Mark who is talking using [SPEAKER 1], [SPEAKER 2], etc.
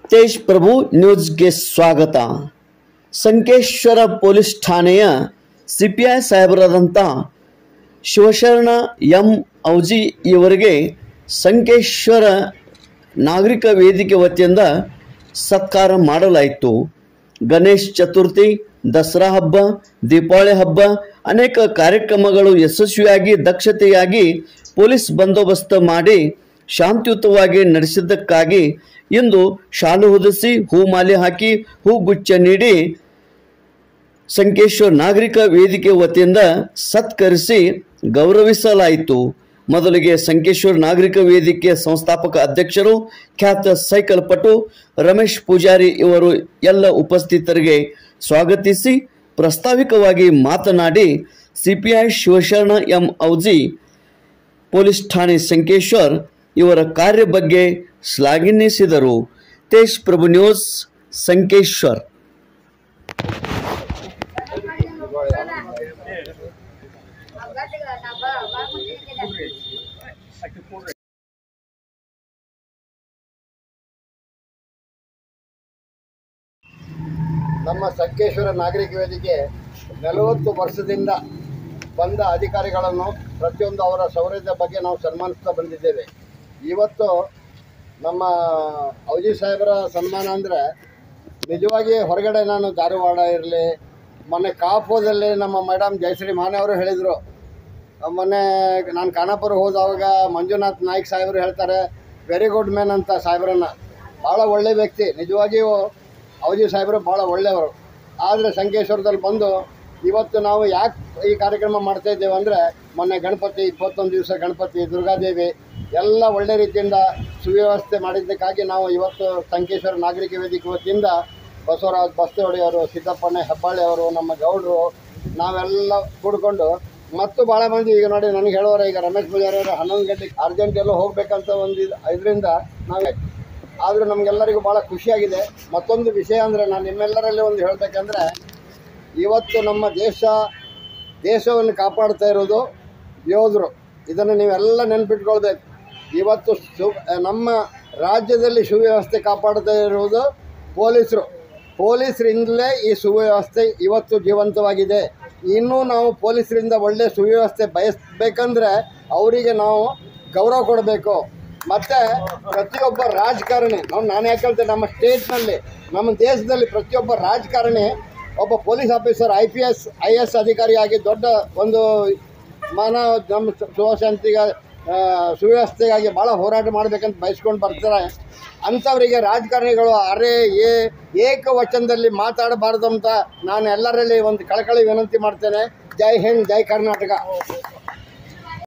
[SPEAKER 1] ತೇಜ್ ಪ್ರಭು ನ್ಯೂಸ್ಗೆ ಸ್ವಾಗತ ಸಂಕೇಶ್ವರ ಪೊಲೀಸ್ ಠಾಣೆಯ ಸಿ ಪಿ ಐ ಸಾಹೇಬರಾದಂಥ ಶಿವಶರಣ ಎಂ ಔಜಿ ಇವರಿಗೆ ಸಂಕೇಶ್ವರ ನಾಗರಿಕ ವೇದಿಕೆ ವತಿಯಿಂದ ಸತ್ಕಾರ ಮಾಡಲಾಯಿತು ಗಣೇಶ್ ಚತುರ್ಥಿ ದಸರಾ ಹಬ್ಬ ದೀಪಾವಳಿ ಹಬ್ಬ ಅನೇಕ ಕಾರ್ಯಕ್ರಮಗಳು ಯಶಸ್ವಿಯಾಗಿ ದಕ್ಷತೆಯಾಗಿ ಪೊಲೀಸ್ ಬಂದೋಬಸ್ತ್ ಮಾಡಿ ಶಾಂತಿಯುತವಾಗಿ ನಡೆಸಿದ್ದಕ್ಕಾಗಿ ಇಂದು ಶಾಲು ಹೊದಿಸಿ ಹೂಮಾಲೆ ಹಾಕಿ ಹೂಗುಚ್ಛ ನೀಡಿ ಸಂಕೇಶ್ವರ ನಾಗರಿಕ ವೇದಿಕೆ ವತಿಯಿಂದ ಸತ್ಕರಿಸಿ ಗೌರವಿಸಲಾಯಿತು ಮೊದಲಿಗೆ ಸಂಕೇಶ್ವರ ನಾಗರಿಕ ವೇದಿಕೆ ಸಂಸ್ಥಾಪಕ ಅಧ್ಯಕ್ಷರು ಖ್ಯಾತ ಸೈಕಲ್ ಪಟು ರಮೇಶ್ ಪೂಜಾರಿ ಇವರು ಎಲ್ಲ ಉಪಸ್ಥಿತರಿಗೆ ಸ್ವಾಗತಿಸಿ ಪ್ರಾಸ್ತಾವಿಕವಾಗಿ ಮಾತನಾಡಿ CPI Shivasharan M Auji police ಠಾಣೆ ಸಂಕೇಶ್ವರ್ ಇವರ ಕಾರ್ಯ ಬಗ್ಗೆ ಶ್ಲಾಘಿಸಿದರು ತೇಜ್ ಪ್ರಭು ನ್ಯೂಸ್ ಸಂಕೇಶ್ವರ್
[SPEAKER 2] ನಮ್ಮ ಸಂಕೇಶ್ವರ ನಾಗರಿಕ ವೇದಿಕೆ ನಲವತ್ತು ವರ್ಷದಿಂದ ಬಂದ ಅಧಿಕಾರಿಗಳನ್ನು ಪ್ರತಿಯೊಂದು ಅವರ ಶೌರ್ಯದ ಬಗ್ಗೆ ನಾವು ಸನ್ಮಾನಿಸ್ತಾ ಬಂದಿದ್ದೇವೆ ಇವತ್ತು ನಮ್ಮ ಔಜಿ ಸಾಹೇಬರ ಸನ್ಮಾನ ಅಂದರೆ ನಿಜವಾಗಿ ಹೊರಗಡೆ ನಾನು ಧಾರವಾಡ ಇರಲಿ ಮೊನ್ನೆ ಕಾಪೋದಲ್ಲಿ ನಮ್ಮ ಮೇಡಮ್ ಜಯಶ್ರೀ ಮಾನೆ ಅವರು ಹೇಳಿದರು ಮೊನ್ನೆ ನಾನು ಖಾನಾಪುರ ಹೋದವಾಗ ಮಂಜುನಾಥ್ ನಾಯ್ಕ್ ಸಾಹೇಬರು ಹೇಳ್ತಾರೆ ವೆರಿ ಗುಡ್ ಮ್ಯಾನ್ ಅಂತ ಸಾಹೇಬ್ರನ್ನ ಭಾಳ ಒಳ್ಳೆ ವ್ಯಕ್ತಿ ನಿಜವಾಗಿಯೂ ಔಜಿ ಸಾಹೇಬರು ಭಾಳ ಒಳ್ಳೆಯವರು ಆದರೆ ಸಂಕೇಶ್ವರದಲ್ಲಿ ಬಂದು ಇವತ್ತು ನಾವು ಯಾಕೆ ಈ ಕಾರ್ಯಕ್ರಮ ಮಾಡ್ತಾ ಇದ್ದೇವೆ ಅಂದರೆ ಮೊನ್ನೆ ಗಣಪತಿ ಇಪ್ಪತ್ತೊಂದು ದಿವಸ ಗಣಪತಿ ದುರ್ಗಾದೇವಿ ಎಲ್ಲ ಒಳ್ಳೆ ರೀತಿಯಿಂದ ಸುವ್ಯವಸ್ಥೆ ಮಾಡಿದ್ದಕ್ಕಾಗಿ ನಾವು ಇವತ್ತು ಸಂಕೇಶ್ವರ ನಾಗರಿಕ ವೇದಿಕೆ ವತಿಯಿಂದ ಬಸವರಾಜ್ ಬಸ್ತೇವಡಿಯವರು ಸಿದ್ದಪ್ಪಣ್ಣ ಹೆಬ್ಬಾಳಿ ಅವರು ನಮ್ಮ ಗೌಡರು ನಾವೆಲ್ಲ ಕೂಡ್ಕೊಂಡು ಮತ್ತು ಭಾಳ ಮಂದಿ ಈಗ ನೋಡಿ ನನಗೆ ಹೇಳೋರು ಈಗ ರಮೇಶ್ ಪೂಜಾರಿ ಅವರು ಹನ್ನೊಂದು ಗಂಟೆಗೆ ಅರ್ಜೆಂಟ್ ಎಲ್ಲ ಹೋಗ್ಬೇಕಂತ ಒಂದು ಇದು ಇದರಿಂದ ನಾವು ಆದರೂ ನಮಗೆಲ್ಲರಿಗೂ ಭಾಳ ಖುಷಿಯಾಗಿದೆ ಮತ್ತೊಂದು ವಿಷಯ ಅಂದರೆ ನಾನು ನಿಮ್ಮೆಲ್ಲರಲ್ಲಿ ಒಂದು ಹೇಳಬೇಕಂದ್ರೆ ಇವತ್ತು ನಮ್ಮ ದೇಶ ದೇಶವನ್ನು ಕಾಪಾಡ್ತಾ ಇರೋದು ಯೋಧರು ಇದನ್ನು ನೀವೆಲ್ಲ ನೆನ್ಪಿಟ್ಕೊಳ್ಬೇಕು ಇವತ್ತು ಸು ನಮ್ಮ ರಾಜ್ಯದಲ್ಲಿ ಸುವ್ಯವಸ್ಥೆ ಕಾಪಾಡ್ತಾ ಇರುವುದು ಪೊಲೀಸರು ಪೊಲೀಸರಿಂದಲೇ ಈ ಸುವ್ಯವಸ್ಥೆ ಇವತ್ತು ಜೀವಂತವಾಗಿದೆ ಇನ್ನೂ ನಾವು ಪೊಲೀಸರಿಂದ ಒಳ್ಳೆಯ ಸುವ್ಯವಸ್ಥೆ ಬಯಸಬೇಕಂದ್ರೆ ಅವರಿಗೆ ನಾವು ಗೌರವ ಕೊಡಬೇಕು ಮತ್ತು ಪ್ರತಿಯೊಬ್ಬ ರಾಜಕಾರಣಿ ನಾವು ನಾನು ಯಾಕೆ ಹೇಳ್ತೇನೆ ನಮ್ಮ ಸ್ಟೇಟ್ನಲ್ಲಿ ನಮ್ಮ ದೇಶದಲ್ಲಿ ಪ್ರತಿಯೊಬ್ಬ ರಾಜಕಾರಣಿ ಒಬ್ಬ police officer I P S I S ಅಧಿಕಾರಿಯಾಗಿ ದೊಡ್ಡ ಒಂದು ಮಾನ ನಮ್ಮ ಸುಶಾಂತಿಗೆ ಸುವ್ಯವಸ್ಥೆಗಾಗಿ ಭಾಳ ಹೋರಾಟ ಮಾಡಬೇಕಂತ ಬಯಸ್ಕೊಂಡು ಬರ್ತಾರೆ ಅಂಥವರಿಗೆ ರಾಜಕಾರಣಿಗಳು ಅರೆ ಏ ಏಕವಚನದಲ್ಲಿ ಮಾತಾಡಬಾರ್ದು ಅಂತ ನಾನು ಎಲ್ಲರಲ್ಲಿ ಒಂದು ಕಳಕಳಿ ವಿನಂತಿ ಮಾಡ್ತೇನೆ ಜೈ ಹಿಂದ್ ಜೈ ಕರ್ನಾಟಕ